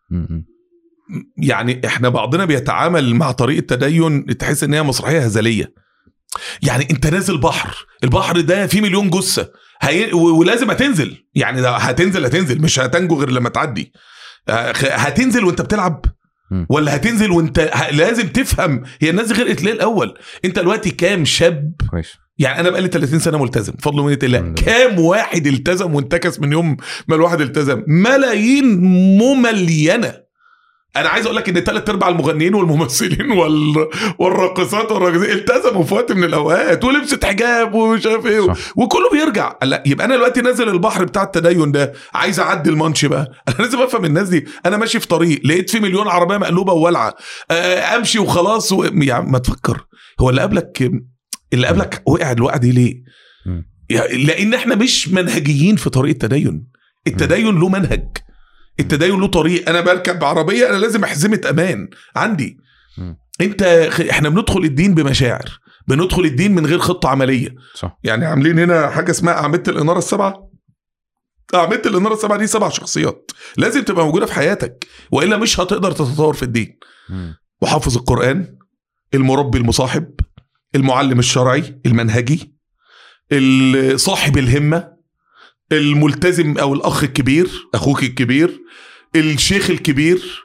م- يعني احنا بعضنا بيتعامل مع طريقه تدين تحس ان هي مسرحيه هزليه يعني انت نازل بحر البحر ده فيه مليون جثه هي... و- ولازم هتنزل يعني ده هتنزل هتنزل مش هتنجو غير لما تعدي آه، خ- هتنزل وانت بتلعب مم. ولا هتنزل وانت ه- لازم تفهم هي الناس دي غرقت ليه الاول انت دلوقتي كام شاب كويس يعني انا بقالي 30 سنه ملتزم بفضل ومنه الله الحمد لله. كام واحد التزم وانتكس من يوم ما الواحد التزم ملايين مملينه انا عايز اقول لك ان ثلاث ارباع المغنيين والممثلين وال... والراقصات والراقصين التزموا في وقت من الاوقات ولبست حجاب ومش عارف ايه صح. وكله بيرجع لا يبقى انا دلوقتي نازل البحر بتاع التدين ده عايز اعدي المانش بقى انا لازم افهم الناس دي انا ماشي في طريق لقيت في مليون عربيه مقلوبه وولعه آه، امشي وخلاص و... يعني ما تفكر هو اللي قبلك اللي قبلك وقع الوقعه دي ليه؟ مم. يعني لان احنا مش منهجيين في طريق التدين التدين له منهج التدين له طريق انا بركب عربيه انا لازم احزمه امان عندي مم. انت خ- احنا بندخل الدين بمشاعر بندخل الدين من غير خطه عمليه صح يعني عاملين هنا حاجه اسمها اعمده الاناره السبعه اعمده الاناره السبعه دي سبع شخصيات لازم تبقى موجوده في حياتك والا مش هتقدر تتطور في الدين م- محافظ القرآن المربي المصاحب المعلم الشرعي المنهجي ال- صاحب الهمة الملتزم أو الأخ الكبير أخوك الكبير الشيخ الكبير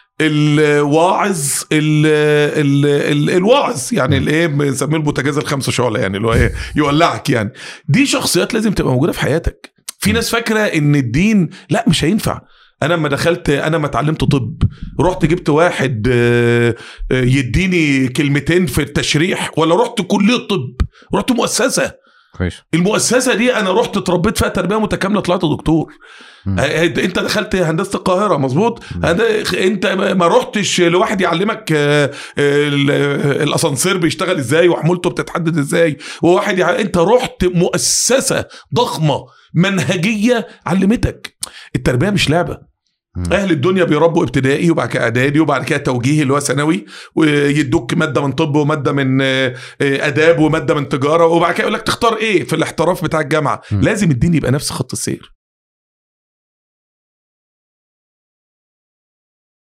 الواعظ ال ال ال الواعظ يعني الايه بنسميه البوتاجاز الخمسه شعله يعني اللي هو ايه يولعك يعني دي شخصيات لازم تبقى موجوده في حياتك في ناس فاكره ان الدين لا مش هينفع انا لما دخلت انا ما اتعلمت طب رحت جبت واحد آه، آه، يديني كلمتين في التشريح ولا رحت كليه طب رحت مؤسسه كويس المؤسسه دي انا رحت اتربيت فيها تربيه متكامله طلعت دكتور مم. آه، انت دخلت هندسه القاهره مظبوط مم. هند- انت ما ما رحتش لواحد يعلمك آه، ال- آه، الاسانسير بيشتغل ازاي وحمولته بتتحدد ازاي وواحد يع... انت رحت مؤسسه ضخمه منهجيه علمتك التربيه مش لعبه مم. اهل الدنيا بيربوا ابتدائي وبعد كده اعدادي وبعد كده توجيهي اللي هو ثانوي ويدوك ماده من طب وماده من آه، آه، اداب وماده من تجاره وبعد كده يقول لك تختار ايه في الاحتراف بتاع الجامعه مم. لازم الدين يبقى نفس خط السير